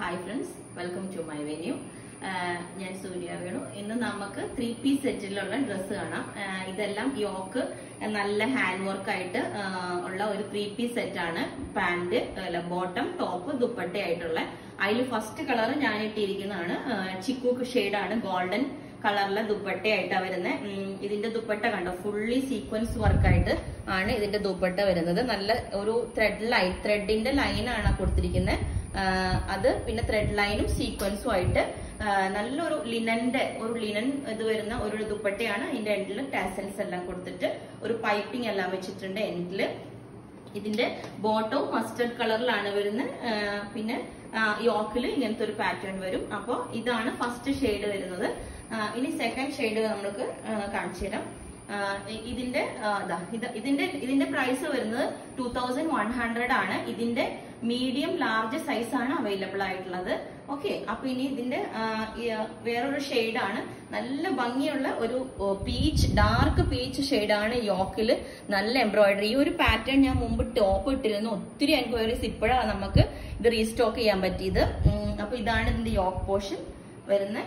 Hi friends welcome to my venue ഞാൻ സൂര്യ വേണു ഇന്ന് നമുക്ക് ത്രീ പീസ് സെറ്റിലുള്ള ഡ്രസ്സ് കാണാം ആ, ഇതെല്ലാം യോക്ക് നല്ല ഹാൻഡ് വർക്ക് ആയിട്ട് ആ, ഉള്ള ഒരു ത്രീ പീസ് സെറ്റ് ആണ് പാന്റ് അല്ല ബോട്ടം ടോപ്പ് ദുപ്പട്ടയായിട്ടുള്ള അതിൽ ഫസ്റ്റ് കളർ ഞാൻ ഇട്ടിരിക്കുന്നതാണ് ചിക്കു ഷെയ്ഡാണ് ഗോൾഡൻ കളറിലെ ദുപ്പട്ടയായിട്ടാണ് വരുന്നത് ഇതിന്റെ ദുപ്പട്ട കണ്ടോ ഫുള്ളി സീക്വൻസ് വർക്കായിട്ട് ആണ് ഇതിന്റെ ദുപ്പട്ട വരുന്നത് നല്ല ഒരു ത്രെഡ് ലൈൻ ത്രെഡിന്റെ ലൈനാണ് കൊടുത്തിരിക്കുന്നത് അത് പിന്നെ ത്രെഡ് ലൈനും സീക്വൻസും ആയിട്ട് ആ, നല്ലൊരു ലിനന്റെ ഒരു ലിനൻ ഇത് വരുന്ന ഒരു ദുപ്പട്ടയാണ് അതിന്റെ എൻഡിൽ ടാസൽസ് എല്ലാം കൊടുത്തിട്ട് ഒരു പൈപ്പിംഗ് എല്ലാം വെച്ചിട്ടുണ്ട് എൻഡില് ഇതിന്റെ ബോട്ടവും മസ്റ്റർഡ് കളറിലാണ് വരുന്നത് പിന്നെ യോക്കിൽ ഇങ്ങനത്തെ ഒരു പാറ്റേൺ വരും അപ്പോൾ ഇതാണ് ഫസ്റ്റ് ഷെയ്ഡ് വരുന്നത് ആ, ഇനി സെക്കൻഡ് ഷെയ്ഡ് നമ്മൾക്ക് ആ, കാണിച്ചു തരാം ആ, ഇ- ഇതിന്റെ ആ, ദാ, ഇത് ഇതിന്റെ ഇതിന്റെ പ്രൈസ് വരുന്നത് ടൂ തൗസൻഡ് വൺ ഹൺഡ്രഡ് ആണ് ഇതിന്റെ മീഡിയം ലാർജ് സൈസ് ആണ് അവൈലബിൾ ആയിട്ടുള്ളത് ഓക്കെ അപ്പൊ ഇനി ഇതിന്റെ ആ, ഈ, ആ, വേറൊരു ഷെയ്ഡാണ് നല്ല ഭംഗിയുള്ള ഒരു പീച്ച് ഡാർക്ക് പീച്ച് ഷെയ്ഡാണ് യോക്കില് നല്ല എംബ്രോയിഡറി ഈ ഒരു പാറ്റേൺ ഞാൻ മുമ്പ് ടോപ്പ് ഇട്ടിരുന്നു ഒത്തിരി എൻക്വയറീസ് ഇപ്പോഴാണ് നമുക്ക് ഇത് റീസ്റ്റോക്ക് ചെയ്യാൻ പറ്റിയത് ഉം, അപ്പൊ ഇതാണ് ഇതിന്റെ യോക്ക് പോർഷൻ വരുന്നത്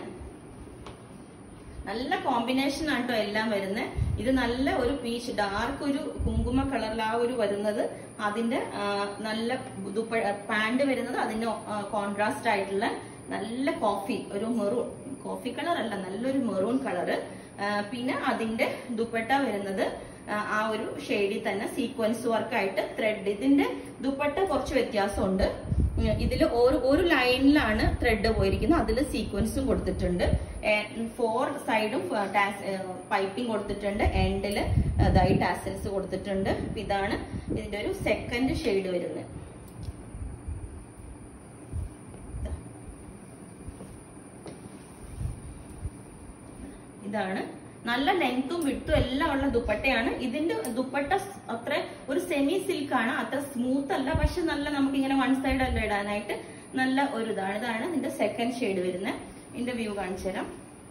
നല്ല കോമ്പിനേഷൻ ആണ് കേട്ടോ എല്ലാം വരുന്നത് ഇത് നല്ല ഒരു പീച്ച് ഡാർക്ക് ഒരു കുങ്കുമ കളറിൽ ആ ഒരു വരുന്നത് അതിന്റെ ആ, നല്ല ദുപ്പ പാന്റ് വരുന്നത് അതിന്റെ കോൺട്രാസ്റ്റ് ആയിട്ടുള്ള നല്ല കോഫി ഒരു മെറൂൺ കോഫി കളർ അല്ല നല്ലൊരു മെറൂൺ കളറ് പിന്നെ അതിന്റെ ദുപ്പട്ട വരുന്നത് ആ, ആ ഒരു ഷെയ്ഡിൽ തന്നെ സീക്വൻസ് വർക്കായിട്ട് ത്രെഡ് ഇതിന്റെ ദുപ്പട്ട കുറച്ച് വ്യത്യാസമുണ്ട് ഇതിൽ ഒരു ഒരു ലൈനിലാണ് ത്രെഡ് പോയിരിക്കുന്നത് അതിൽ സീക്വൻസും കൊടുത്തിട്ടുണ്ട് ഫോർ സൈഡും പൈപ്പിംഗ് കൊടുത്തിട്ടുണ്ട് എൻഡിൽ ഇതായി ടാസൽസ് കൊടുത്തിട്ടുണ്ട് അപ്പൊ ഇതാണ് ഇതിന്റെ ഒരു സെക്കൻഡ് ഷെയ്ഡ് വരുന്നത് ഇതാണ് നല്ല ലെങ്ത്തും വിട്ടും എല്ലാം ഉള്ള ദുപ്പട്ടയാണ് ഇതിന്റെ ദുപ്പട്ട സ് അത്ര ഒരു സെമി സിൽക്ക് ആണ് അത്ര സ്മൂത്ത് അല്ല പക്ഷെ നല്ല നമുക്ക് ഇങ്ങനെ വൺ സൈഡ് അല്ല ഇടാനായിട്ട് നല്ല ഒരു ഇതാണ് ഇതാണ് ഇതിന്റെ സെക്കൻഡ് ഷെയ്ഡ് വരുന്നത് ഇതിന്റെ വ്യൂ കാണിച്ചു തരാം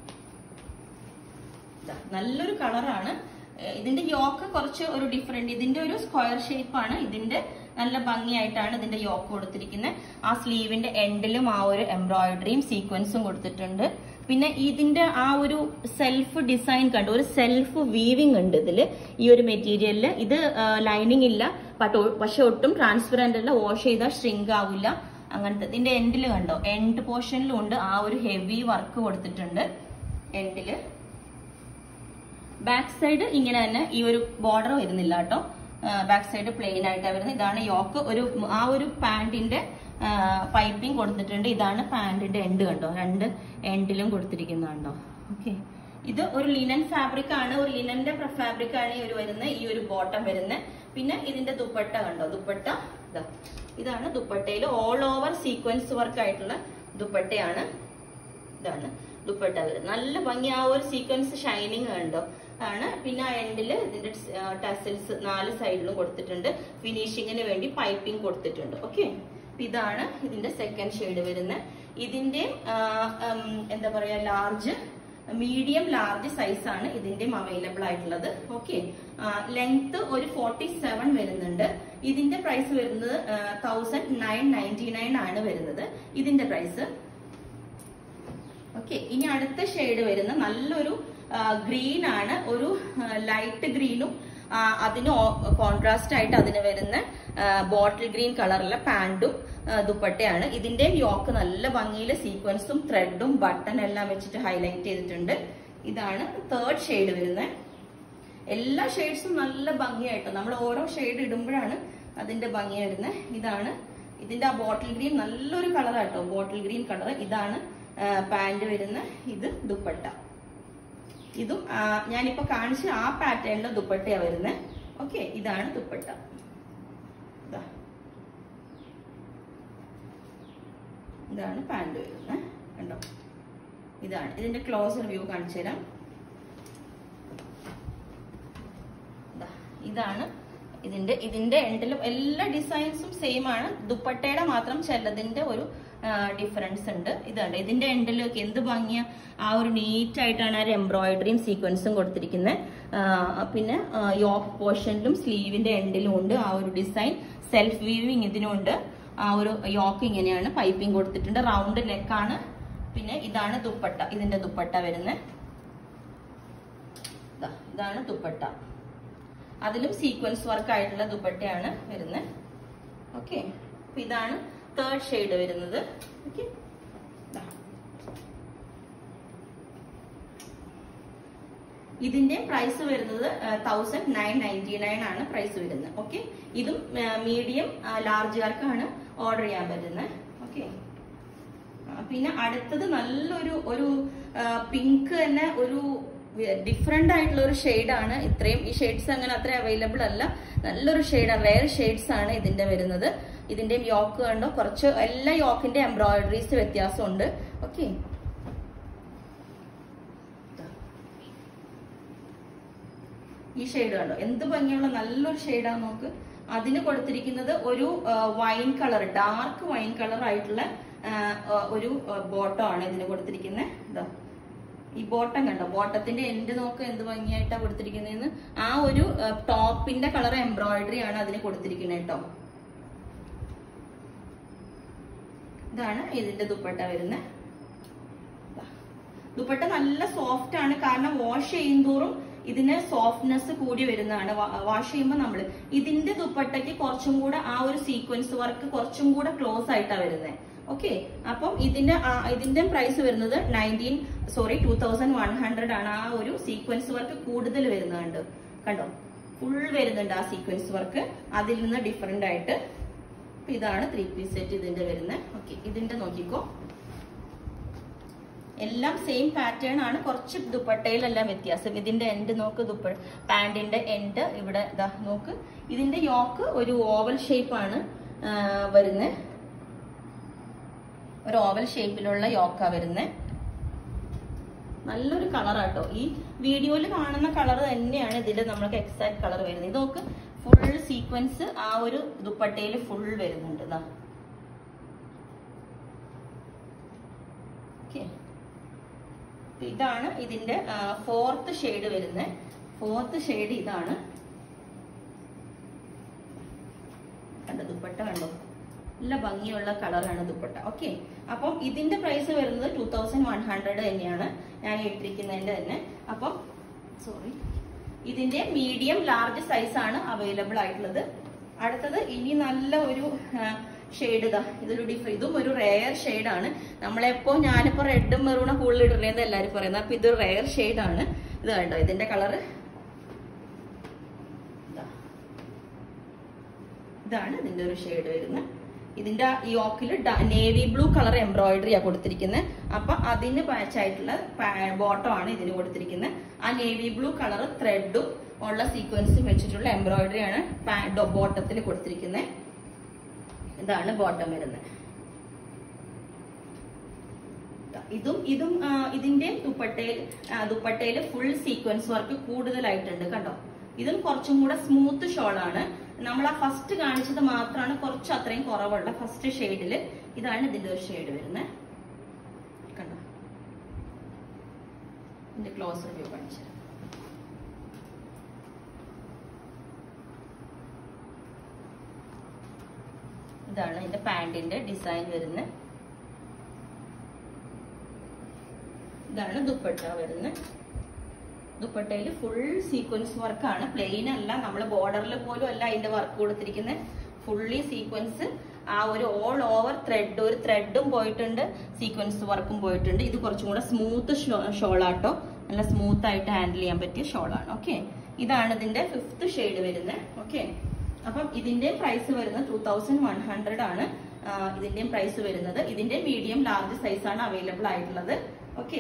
ഇതാ, നല്ലൊരു കളറാണ് ഇതിന്റെ യോക്ക് കുറച്ച് ഒരു ഡിഫറെന്റ് ഇതിന്റെ ഒരു സ്ക്വയർ ഷേപ്പ് ആണ് ഇതിന്റെ നല്ല ഭംഗിയായിട്ടാണ് ഇതിന്റെ യോക്ക് കൊടുത്തിരിക്കുന്നത് ആ സ്ലീവിന്റെ എൻഡിലും ആ ഒരു എംബ്രോയിഡറിയും സീക്വൻസും കൊടുത്തിട്ടുണ്ട് പിന്നെ ഇതിന്റെ ആ ഒരു സെൽഫ് ഡിസൈൻ കണ്ടു ഒരു സെൽഫ് വീവിംഗ് ഉണ്ട് ഇതില് ഈ ഒരു മെറ്റീരിയലില് ഇത് ലൈനിങ് ഇല്ല ബട്ട് പക്ഷെ ഒട്ടും ട്രാൻസ്പെറന്റ് അല്ല വാഷ് ചെയ്താൽ ഷ്രിങ്ക് ആവില്ല അങ്ങനത്തെ ഇതിന്റെ എൻഡിൽ കണ്ടോ എൻഡ് പോർഷനിലും ഉണ്ട് ആ ഒരു ഹെവി വർക്ക് കൊടുത്തിട്ടുണ്ട് എൻഡില് ബാക്ക് സൈഡ് ഇങ്ങനെ തന്നെ ഈ ഒരു ബോർഡർ വരുന്നില്ല കേട്ടോ ബാക്ക് സൈഡ് പ്ലെയിൻ ആയിട്ടാണ് വരുന്നത് ഇതാണ് യോക്ക് ഒരു ആ ഒരു പാന്റിന്റെ പൈപ്പിംഗ് കൊടുത്തിട്ടുണ്ട് ഇതാണ് പാന്റിന്റെ എൻഡ് കണ്ടോ രണ്ട് എൻഡിലും കൊടുത്തിരിക്കുന്നത് കണ്ടോ ഓക്കെ ഇത് ഒരു ലിനൻ ഫാബ്രിക് ആണ് ഒരു ലിനന്റെ ഫാബ്രിക് ആണ് ഈ ഒരു വരുന്നത് ഈ ഒരു ബോട്ടം വരുന്നത് പിന്നെ ഇതിന്റെ ദുപ്പട്ട കണ്ടോ ദുപ്പട്ട ഇതാ ഇതാണ് ദുപ്പട്ടയിൽ ഓൾ ഓവർ സീക്വൻസ് വർക്ക് ആയിട്ടുള്ള ദുപ്പട്ടയാണ് ഇതാണ് ദുപ്പട്ട വരുന്നത് നല്ല ഭംഗി ആ ഒരു സീക്വൻസ് ഷൈനിങ് കണ്ടോ ആണ് പിന്നെ ആ എൻഡില് ഇതിന്റെ ടസൽസ് നാല് സൈഡിലും കൊടുത്തിട്ടുണ്ട് ഫിനിഷിങ്ങിന് വേണ്ടി പൈപ്പിംഗ് കൊടുത്തിട്ടുണ്ട് ഓക്കെ ഇതാണ് ഇതിന്റെ സെക്കൻഡ് ഷെയ്ഡ് വരുന്നത് ഇതിന്റെ ആ, ഉം, എന്താ പറയാ ലാർജ് മീഡിയം ലാർജ് സൈസ് ആണ് ഇതിന്റെയും അവൈലബിൾ ആയിട്ടുള്ളത് ഓക്കെ ലെങ്ത് ഒരു ഫോർട്ടി സെവൻ വരുന്നുണ്ട് ഇതിന്റെ പ്രൈസ് വരുന്നത് തൗസൻഡ് നയൻ നയൻറ്റി നയൻ ആണ് വരുന്നത് ഇതിന്റെ പ്രൈസ് ഓക്കെ ഇനി അടുത്ത ഷെയ്ഡ് വരുന്ന നല്ലൊരു ഗ്രീൻ ആണ് ഒരു ലൈറ്റ് ഗ്രീനും അതിന് കോൺട്രാസ്റ്റ് ആയിട്ട് അതിന് വരുന്ന ബോട്ടിൽ ഗ്രീൻ കളറിലെ പാൻറ്റും ദുപ്പട്ടയാണ് ഇതിന്റെ യോക്ക് നല്ല ഭംഗിയിൽ സീക്വൻസും ത്രെഡും ബട്ടൺ എല്ലാം വെച്ചിട്ട് ഹൈലൈറ്റ് ചെയ്തിട്ടുണ്ട് ഇതാണ് തേർഡ് ഷെയ്ഡ് വരുന്നത് എല്ലാ ഷെയ്ഡ്സും നല്ല ഭംഗിയായിട്ട് നമ്മൾ ഓരോ ഷെയ്ഡ് ഇടുമ്പോഴാണ് അതിന്റെ ഭംഗി വരുന്നത് ഇതാണ് ഇതിന്റെ ആ ബോട്ടിൽ ഗ്രീൻ നല്ലൊരു കളറാട്ടോ ബോട്ടിൽ ഗ്രീൻ കളർ ഇതാണ് പാന്റ് വരുന്ന ഇത് ദുപ്പട്ട ഇതും ആ, ഞാനിപ്പോ കാണിച്ച ആ പാറ്റേണിലെ ദുപ്പട്ടയാ വരുന്നത് ഓക്കെ ഇതാണ് ദുപ്പട്ട ഇതാ. ഇതാണ് പാന്റ് വരുന്നത് കണ്ടോ ഇതാണ് ഇതിന്റെ ക്ലോസർ വ്യൂ കാണിച്ചു തരാം ദാ, ഇതാണ് ഇതിന്റെ ഇതിന്റെ എൻഡിലും എല്ലാ ഡിസൈൻസും സെയിം ആണ് ദുപ്പട്ടയുടെ മാത്രം ചിലതിന്റെ ഒരു ഡിഫറൻസ് ഉണ്ട് ഇതാണ് ഇതിന്റെ എൻഡിലൊക്കെ എന്ത് ഭംഗിയ ആ ഒരു നീറ്റ് ആയിട്ടാണ് ആ ഒരു എംബ്രോയിഡറിയും സീക്വൻസും കൊടുത്തിരിക്കുന്നത് പിന്നെ യോക്ക് പോർഷനിലും സ്ലീവിന്റെ എൻഡിലും ഉണ്ട് ആ ഒരു ഡിസൈൻ സെൽഫ് വീവിങ് ഇതിനുണ്ട് ആ ഒരു യോക്ക് ഇങ്ങനെയാണ് പൈപ്പിംഗ് കൊടുത്തിട്ടുണ്ട് റൗണ്ട് നെക്കാണ് പിന്നെ ഇതാണ് ദുപ്പട്ട ഇതിന്റെ ദുപ്പട്ട വരുന്നത് ദാ, ഇതാണ് ദുപ്പട്ട അതിലും സീക്വൻസ് വർക്ക് ആയിട്ടുള്ള ദുപ്പട്ടയാണ് വരുന്നത് ഓക്കെ ഇതാണ് തേർഡ് ഷെയ്ഡ് വരുന്നത് ഓക്കെ ഇതിന്റെ പ്രൈസ് വരുന്നത് തൗസൻഡ് നയൻ നയൻറ്റി നയൻ ആണ് പ്രൈസ് വരുന്നത് ഓക്കെ ഇതും മീഡിയം ലാർജുകാർക്കാണ് ഓർഡർ ചെയ്യാൻ പറ്റുന്നത് ഓക്കെ പിന്നെ അടുത്തത് നല്ലൊരു ഒരു പിങ്ക് തന്നെ ഒരു ഡിഫറെന്റ് ആയിട്ടുള്ള ഒരു ഷെയ്ഡാണ് ഇത്രയും ഈ ഷെയ്ഡ്സ് അങ്ങനെ അത്ര അവൈലബിൾ അല്ല നല്ലൊരു ഷെയ്ഡാണ് റെയർ ഷെയ്ഡ്സ് ആണ് ഇതിന്റെ വരുന്നത് ഇതിന്റെ യോക്ക് കണ്ടോ കുറച്ച് എല്ലാ യോക്കിന്റെ എംബ്രോയിഡറീസ് വ്യത്യാസമുണ്ട് ഓക്കെ ഈ ഷെയ്ഡ് കണ്ടോ എന്ത് ഭംഗിയുള്ള നല്ലൊരു ഷെയ്ഡാണ് നോക്ക് അതിന് കൊടുത്തിരിക്കുന്നത് ഒരു wine colour dark wine colour ആയിട്ടുള്ള ആ, ആ, ഒരു ബോട്ടം ആണ് ഇതിന് കൊടുത്തിരിക്കുന്നത് ഇതാ ഈ ബോട്ടം കണ്ടോ ബോട്ടത്തിന്റെ എൻഡ് നോക്ക് എന്ത് ഭംഗിയായിട്ടാ കൊടുത്തിരിക്കുന്നതെന്ന് ആ ഒരു ടോപ്പിന്റെ കളർ എംബ്രോയിഡറി ആണ് അതിന് കൊടുത്തിരിക്കുന്നത് കേട്ടോ ഇതാണ് ഇതിന്റെ ദുപ്പട്ട വരുന്നത് ദുപ്പട്ട നല്ല സോഫ്റ്റ് ആണ് കാരണം വാഷ് ചെയ്യുന്തോറും ഇതിന് സോഫ്റ്റ്നെസ് കൂടി വരുന്നതാണ് വാഷ് ചെയ്യുമ്പോൾ നമ്മൾ ഇതിന്റെ ദുപ്പട്ടയ്ക്ക് കുറച്ചും കൂടെ ആ ഒരു സീക്വൻസ് വർക്ക് കുറച്ചും കൂടെ ക്ലോസ് ആയിട്ടാണ് വരുന്നത് ഓക്കെ അപ്പം ഇതിന്റെ ആ- ഇതിന്റെ പ്രൈസ് വരുന്നത് nineteen sorry two thousand one hundred ആണ് ആ ഒരു സീക്വൻസ് വർക്ക് കൂടുതൽ വരുന്നുണ്ട് കണ്ടോ ഫുൾ വരുന്നുണ്ട് ആ സീക്വൻസ് വർക്ക് അതിൽ നിന്ന് ഡിഫറെന്റ് ആയിട്ട് അപ്പൊ ഇതാണ് ത്രീ പീസ് സെറ്റ് ഇതിന്റെ വരുന്നത് ഓക്കെ ഇതിന്റെ നോക്കിക്കോ എല്ലാം സെയിം പാറ്റേൺ ആണ് കുറച്ച് ദുപ്പട്ടയിലെല്ലാം വ്യത്യാസം ഇതിന്റെ എൻഡ് നോക്ക് ദുപ്പ പാന്റിന്റെ എൻഡ് ഇവിടെ ഇതാ നോക്ക് ഇതിന്റെ യോക്ക് ഒരു ഓവൽ ഷേപ്പാണ് വരുന്നത് ഒരു ഓവൽ ഷേപ്പിലുള്ള യോക്കാ വരുന്നത് നല്ലൊരു കളറാട്ടോ ഈ വീഡിയോയിൽ കാണുന്ന കളർ തന്നെയാണ് ഇതിന്റെ നമ്മൾക്ക് എക്സാക്ട് കളർ വരുന്നത് ഇത് നോക്ക് ഫുൾ സീക്വൻസ് ആ ഒരു ദുപ്പട്ടയിൽ ഫുൾ വരുന്നുണ്ട് ഇതാ ഓക്കെ ഇതാണ് ഇതിന്റെ ഫോർത്ത് ഷെയ്ഡ് വരുന്നത് ഫോർത്ത് ഷെയ്ഡ് ഇതാണ് കണ്ടോ ദുപ്പട്ട കണ്ടോ നല്ല ഭംഗിയുള്ള കളറാണ് ദുപ്പട്ട ഓക്കെ അപ്പം ഇതിന്റെ പ്രൈസ് വരുന്നത് ടൂ തൗസൻഡ് വൺ ഹൺഡ്രഡ് തന്നെയാണ് ഞാൻ ഇട്ടിരിക്കുന്നതിന്റെ തന്നെ അപ്പം സോറി ഇതിന്റെ മീഡിയം ലാർജ് സൈസ് ആണ് അവൈലബിൾ ആയിട്ടുള്ളത് അടുത്തത് ഇനി നല്ല ഒരു ഷെയ്ഡ് ഇതാ ഇതൊരു ഡിഫ ഇതും ഒരു റെയർ ആണ് നമ്മളെപ്പോ ഞാനിപ്പോ റെഡും മെറൂണും കൂടുതൽ ഇടുന്നത് എല്ലാവരും പറയുന്നത് അപ്പൊ ഇതൊരു റെയർ ആണ് ഇത് കണ്ടോ ഇതിന്റെ കളറ് ഇതാണ് ഇതിന്റെ ഒരു ഷെയ്ഡ് വരുന്നത് ഇതിന്റെ യോക്കിൽ നേവി ബ്ലൂ കളർ എംബ്രോയിഡറിയാ കൊടുത്തിരിക്കുന്നത് അപ്പൊ അതിന് മാച്ച് ആയിട്ടുള്ള ബോട്ടം ആണ് ഇതിന് കൊടുത്തിരിക്കുന്നത് ആ നേവി ബ്ലൂ കളർ ത്രെഡും ഉള്ള സീക്വൻസും വെച്ചിട്ടുള്ള എംബ്രോയിഡറി ആണ് ബോട്ടത്തിൽ കൊടുത്തിരിക്കുന്നത് ഇതാണ് ബോട്ടം വരുന്നത് ഇതും ഇതും ആ, ഇതിന്റെയും ദുപ്പട്ടയിൽ ആ, ദുപ്പട്ടയിൽ ഫുൾ സീക്വൻസ് വർക്ക് കൂടുതലായിട്ടുണ്ട് കണ്ടോ ഇതും കുറച്ചും കൂടെ സ്മൂത്ത് ഷോളാണ് നമ്മൾ ആ ഫസ്റ്റ് കാണിച്ചത് മാത്രമാണ് കുറച്ച് അത്രയും കുറവുള്ള ഫസ്റ്റ് ഷെയ്ഡില് ഇതാണ് ഇതിന്റെ ഒരു ഷെയ്ഡ് വരുന്നത് കണ്ടോ ഇതിന്റെ ക്ലോസ് റിവ്യൂ കാണിച്ചു തരാം. ഇതാണ് ഇതിന്റെ പാന്റിന്റെ ഡിസൈൻ വരുന്നത് ഇതാണ് ദുപ്പട്ട വരുന്നത് ദുപ്പട്ടയിൽ ഫുൾ സീക്വൻസ് വർക്കാണ് പ്ലെയിൻ അല്ല നമ്മൾ ബോർഡറിൽ പോലും അല്ല അതിന്റെ വർക്ക് കൊടുത്തിരിക്കുന്നത് ഫുള്ളി സീക്വൻസ് ആ ഒരു ഓൾ ഓവർ ത്രെഡ് ഒരു ത്രെഡും പോയിട്ടുണ്ട് സീക്വൻസ് വർക്കും പോയിട്ടുണ്ട് ഇത് കുറച്ചും കൂടെ സ്മൂത്ത് ഷോളാട്ടോ നല്ല സ്മൂത്ത് ആയിട്ട് ഹാൻഡിൽ ചെയ്യാൻ പറ്റിയ ഷോളാണ് ഓക്കെ ഇതാണ് ഇതിന്റെ ഫിഫ്ത്ത് ഷെയ്ഡ് വരുന്നത് ഓക്കെ അപ്പം ഇതിന്റെ പ്രൈസ് വരുന്നത് ടൂ തൗസൻഡ് വൺ ഹൺഡ്രഡ് ആണ് ആ, ഇതിന്റെയും പ്രൈസ് വരുന്നത് ഇതിന്റെ മീഡിയം ലാർജ് സൈസ് ആണ് അവൈലബിൾ ആയിട്ടുള്ളത് ഓക്കെ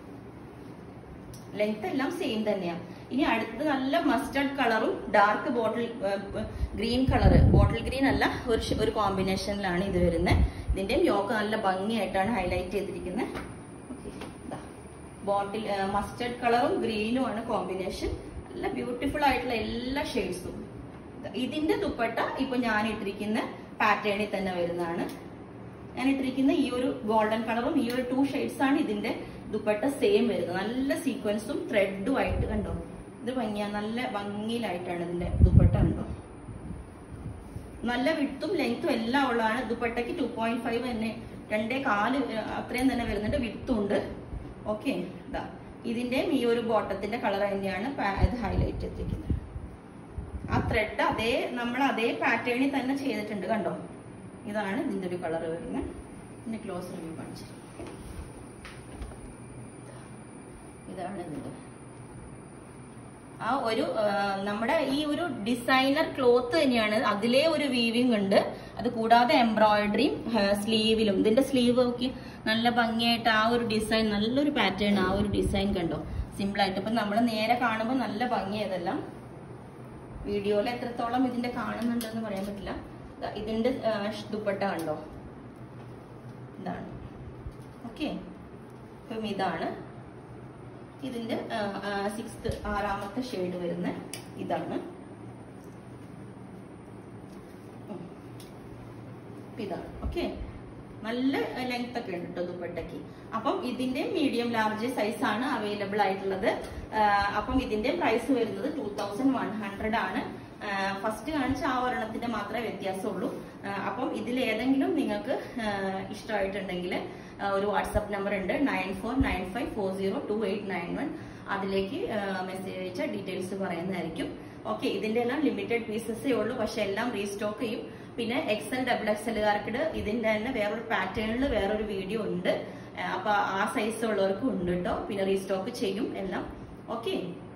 ലെങ്ത് എല്ലാം സെയിം തന്നെയാണ് ഇനി അടുത്തത് നല്ല മസ്റ്റർഡ് കളറും dark bottle green colour bottle green അല്ല ഒരു ഷ- ഒരു കോമ്പിനേഷനിലാണ് ഇത് വരുന്നത് ഇതിന്റെയും യോക്ക് നല്ല ഭംഗിയായിട്ടാണ് ഹൈലൈറ്റ് ചെയ്തിരിക്കുന്നത് ബോട്ടിൽ മസ്റ്റർഡ് കളറും ഗ്രീനും ആണ് കോമ്പിനേഷൻ നല്ല ബ്യൂട്ടിഫുൾ ആയിട്ടുള്ള എല്ലാ ഷെയ്ഡ്സും ഇതിന്റെ ദുപ്പട്ട ഇപ്പൊ ഞാൻ ഇട്ടിരിക്കുന്ന പാറ്റേണിൽ തന്നെ വരുന്നതാണ് ഞാൻ ഇട്ടിരിക്കുന്ന ഈ ഒരു ഗോൾഡൻ കളറും ഈ ഒരു ടു ഷെയ്ഡ്സ് ആണ് ഇതിന്റെ ദുപ്പട്ട സെയിം വരുന്നത് നല്ല സീക്വൻസും ത്രെഡും ആയിട്ട് കണ്ടോ ഇത് ഭംഗിയാ നല്ല ഭംഗിയിലായിട്ടാണ് ഇതിന്റെ ദുപ്പട്ട കണ്ടോ നല്ല വിട്ടും ലെങ്ത്തും എല്ലാം ഉള്ളതാണ് ദുപ്പട്ടയ്ക്ക് ടു പോയിന്റ് ഫൈവ് തന്നെ രണ്ടേ കാല് ഏഹ്, അത്രയും തന്നെ വരുന്നുണ്ട് വിട്ടും ഉണ്ട് ഓക്കെ ഇതാ ഇതിന്റെയും ഈ ഒരു ബോട്ടത്തിന്റെ കളർ തന്നെയാണ് പാ- ഇത് ഹൈലൈറ്റ് എത്തിക്കുന്നത് ആ ത്രെഡ് അതേ നമ്മൾ അതേ പാറ്റേണിൽ തന്നെ ചെയ്തിട്ടുണ്ട് കണ്ടോ ഇതാണ് ഇതിന്റെ ഒരു കളർ വരുന്നത് പിന്നെ ക്ലോസ് റിവ്യൂ കാണിച്ചു ഇതാണ് ഇതിന്റെ ആ ഒരു ആ, നമ്മുടെ ഈ ഒരു ഡിസൈനർ ക്ലോത്ത് തന്നെയാണ് അതിലെ ഒരു വീവിംഗ് ഉണ്ട് അത് കൂടാതെ എംബ്രോയിഡറിയും സ്ലീവിലും ഇതിന്റെ സ്ലീവ് നോക്കി നല്ല ഭംഗിയായിട്ട് ആ ഒരു ഡിസൈൻ നല്ലൊരു പാറ്റേൺ ആ ഒരു ഡിസൈൻ കണ്ടോ സിമ്പിൾ ആയിട്ട് ഇപ്പൊ നമ്മൾ നേരെ കാണുമ്പോൾ നല്ല ഭംഗിയായതെല്ലാം വീഡിയോയിൽ എത്രത്തോളം ഇതിന്റെ കാണുന്നുണ്ടെന്ന് പറയാൻ പറ്റില്ല ദാ ഇതിന്റെ ആ, ദുപ്പട്ട കണ്ടോ ഇതാണ് ഓക്കെ അപ്പം ഇതാണ് ഇതിന്റെ സിക്സ്ത് ആറാമത്തെ ഷെയ്ഡ് വരുന്ന ഇതാണ് ഉം. ഇതാണ് ഓക്കെ നല്ല ലെങ്ത് ഒക്കെ ഉണ്ട് കേട്ടോ ദുപ്പട്ടയ്ക്ക് അപ്പം ഇതിന്റെ മീഡിയം ലാർജ് സൈസ് ആണ് അവൈലബിൾ ആയിട്ടുള്ളത് ആ, അപ്പം ഇതിന്റെ പ്രൈസ് വരുന്നത് ടൂ തൗസൻഡ് വൺ ഹൺഡ്രഡ് ആണ് ഫസ്റ്റ് കാണിച്ച ആ ഒരെണ്ണത്തിന്റെ മാത്രമേ വ്യത്യാസമുള്ളൂ ആ, അപ്പം ഇതിൽ ഏതെങ്കിലും നിങ്ങൾക്ക് ആ, ഇഷ്ടമായിട്ടുണ്ടെങ്കിൽ ആ, ഒരു വാട്സപ്പ് നമ്പർ ഉണ്ട് nine four nine five four zero two eight nine one അതിലേക്ക് മെസ്സേജ് അയച്ച ഡീറ്റെയിൽസ് പറയുന്നതായിരിക്കും ഓക്കെ ഇതിന്റെ എല്ലാം ലിമിറ്റഡ് പീസസേ ഉള്ളൂ പക്ഷെ എല്ലാം റീസ്റ്റോക്ക് ചെയ്യും പിന്നെ എക്സൽ ഡബിൾ എക്സലുകാർക്ക് ഇതിന്റെ തന്നെ വേറൊരു പാറ്റേണിൽ വേറൊരു വീഡിയോ ഉണ്ട് ആ, അപ്പൊ ആ സൈസ് ഉള്ളവർക്കും ഉണ്ട് കേട്ടോ പിന്നെ റീസ്റ്റോക്ക് ചെയ്യും എല്ലാം ഓക്കെ